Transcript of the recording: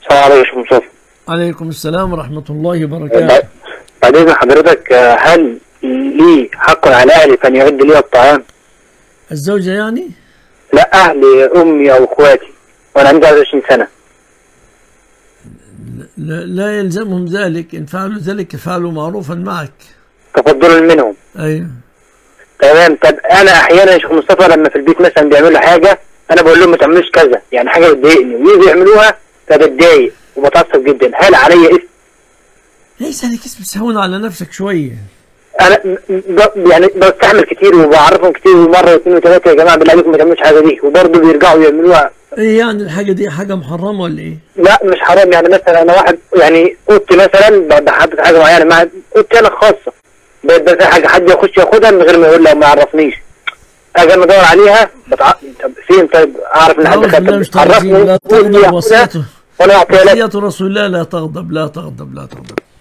السلام عليكم يا شيخ مصطفى عليكم السلام ورحمة الله وبركاته بعد اذن حضرتك آه، هل لي حق على اهلي فان يعد لي الطعام؟ الزوجة يعني لا اهلي امي او اخواتي وانا عندي 21 سنه لا, لا يلزمهم ذلك إن فعلوا ذلك فعلوا معروفا معك تفضلا منهم أيوه تمام طب انا احيانا يا شيخ مصطفى لما في البيت مثلا بيعملوا حاجه انا بقول لهم ما تعملوش كذا يعني حاجه بتضايقني ويجوا يعملوها فبتضايق وبتعصب جدا هل عليا اسم؟ ليس عليك اسم تهون على نفسك شوية انا م- ب- يعني بستحمل كتير وبعرفهم كتير ومره واثنين وثلاثه يا جماعه بالله عليكم ما تعملوش حاجه دي وبرضه بيرجعوا يعملوها إيه يعني الحاجة دي حاجة محرمة ولا إيه؟ لا مش حرام يعني مثلا انا واحد يعني اوضتي مثلا ب- بحدد حاجه معينه مع اوضتي انا خاصه بيبقى في حاجه حد يخش ياخدها من غير ما يقول لي وما يعرفنيش اجي انا ادور عليها بتع... طب فين طيب اعرف ان حد أعوذ بالله من خدها الشيطان الرجيم لا عرفني قول لي تغضب ياخدها وصيته وانا اعطيها لك وصية رسول الله لا تغضب لا تغضب لا تغضب